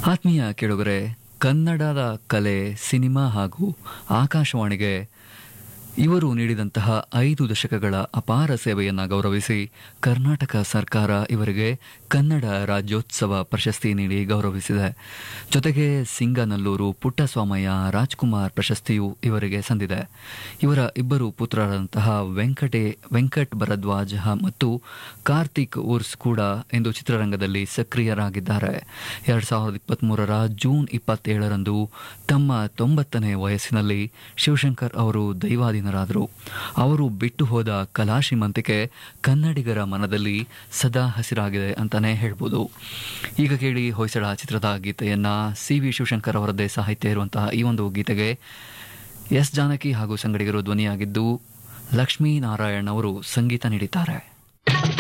ಆತ್ಮೀಯ ಕೇಳುಗರೆ ಕನ್ನಡದ ಕಲೆ ಸಿನಿಮಾ ಹಾಗೂ ಆಕಾಶವಾಣಿಗೆ ಇವರು ನೀಡಿದಂತಹ ಐದು ದಶಕಗಳ ಅಪಾರ ಸೇವೆಯನ್ನು ಗೌರವಿಸಿ ಕರ್ನಾಟಕ ಸರ್ಕಾರ ಇವರಿಗೆ ಕನ್ನಡ ರಾಜ್ಯೋತ್ಸವ ಪ್ರಶಸ್ತಿ ನೀಡಿ ಗೌರವಿಸಿದೆ ಜೊತೆಗೆ ಸಿಂಗನಲ್ಲೂರು ಪುಟ್ಟಸ್ವಾಮಯ್ಯ ರಾಜ್ಕುಮಾರ್ ಪ್ರಶಸ್ತಿಯು ಇವರಿಗೆ ಸಂದಿದೆ ಇವರ ಇಬ್ಬರು ಪುತ್ರರಾದಂತಹ ವೆಂಕಟೇ ವೆಂಕಟ್ ಭರದ್ವಾಜ್ ಮತ್ತು ಕಾರ್ತಿಕ್ ಉರ್ಸ್ ಕೂಡ ಇಂದು ಚಿತ್ರರಂಗದಲ್ಲಿ ಸಕ್ರಿಯರಾಗಿದ್ದಾರೆ ಎರಡ್ ಸಾವಿರದ ಇಪ್ಪತ್ಮೂರರ ಜೂನ್ ಇಪ್ಪತ್ತೇಳರಂದು ತಮ್ಮ ತೊಂಬತ್ತನೇ ವಯಸ್ಸಿನಲ್ಲಿ ಶಿವಶಂಕರ್ ಅವರು ದೈವಾಧೀನರಾದರು ಅವರು ಬಿಟ್ಟು ಹೋದ ಕಲಾ ಶ್ರೀಮಂತಿಕೆ ಕನ್ನಡಿಗರ ಮನದಲ್ಲಿ ಸದಾ ಹಸಿರಾಗಿದೆ ಅಂತಾನೆ ಹೇಳ್ಬೋದು ಈಗ ಕೇಳಿ ಹೊಯ್ಸಳ ಚಿತ್ರದ ಗೀತೆಯನ್ನ ಸಿ ವಿ ಶಿವಶಂಕರ್ ಅವರದ್ದೇ ಸಾಹಿತ್ಯ ಇರುವಂತಹ ಈ ಒಂದು ಗೀತೆಗೆ ಎಸ್ ಜಾನಕಿ ಹಾಗೂ ಸಂಗಡಿಗರು ಧ್ವನಿಯಾಗಿದ್ದು ಲಕ್ಷ್ಮೀ ನಾರಾಯಣ್ ಅವರು ಸಂಗೀತ ನೀಡಿದ್ದಾರೆ